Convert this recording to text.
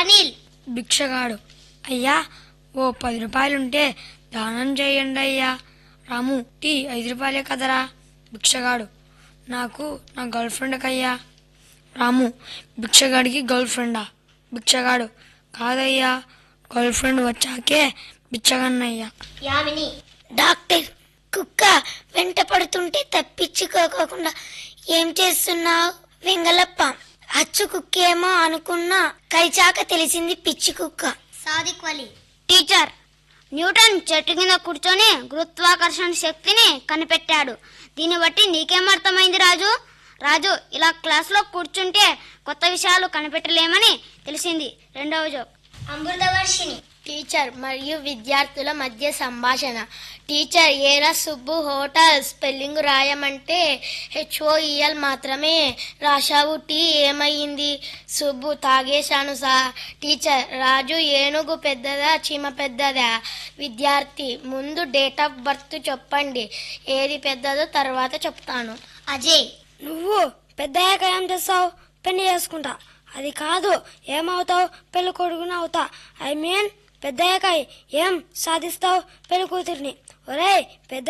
అనిల్ భిక్షగాడు అయ్యా ఓ పది రూపాయలుంటే దానం చేయండి అయ్యా రాము టీ ఐదు రూపాయలే కదరా భిక్షగాడు నాకు నా గర్ల్ ఫ్రెండ్కి అయ్యా రాము భిక్షగాడికి గర్ల్ ఫ్రెండా భిక్షగాడు కాదయ్యా గర్ల్ ఫ్రెండ్ వచ్చాకే బిచ్చగన్నయ్యా యామిని డాక్టర్ కుక్క వెంట పడుతుంటే తప్పించుకోకుండా ఏం చేస్తున్నావు వెంగలప్ప అచ్చు కుక్కేమో అనుకున్నా కైచాక తెలిసింది పిచ్చి కుక్క సాదిక్ వలి టీచర్ న్యూటన్ చెట్టు కింద కూర్చొని గురుత్వాకర్షణ శక్తిని కనిపెట్టాడు దీన్ని బట్టి నీకేమర్థమైంది రాజు రాజు ఇలా క్లాస్లో కూర్చుంటే కొత్త విషయాలు కనిపెట్టలేమని తెలిసింది రెండవ జోక్ అమృతవర్షిణి టీచర్ మరియు విద్యార్థుల మధ్య సంభాషణ టీచర్ ఏరా సుబ్బు హోటల్ స్పెల్లింగ్ రాయమంటే హెచ్ఓఈఎల్ మాత్రమే రాశావు టీ ఏమయ్యింది సుబ్బు తాగేశాను సార్ టీచర్ రాజు ఏనుగు పెద్దదా చీమ పెద్దదా విద్యార్థి ముందు డేట్ ఆఫ్ బర్త్ చెప్పండి ఏది పెద్దదో తర్వాత చెప్తాను అజయ్ నువ్వు పెద్దయ్యాక ఏం చేస్తావు పెళ్లి చేసుకుంటా అది కాదు ఏమవుతావు పెళ్లి కొడుకుని అవుతా ఐ మీన్ పెద్దయ్యాక ఏం సాధిస్తావు పెళ్లి కూతురిని ఒరేయ్ పెద్ద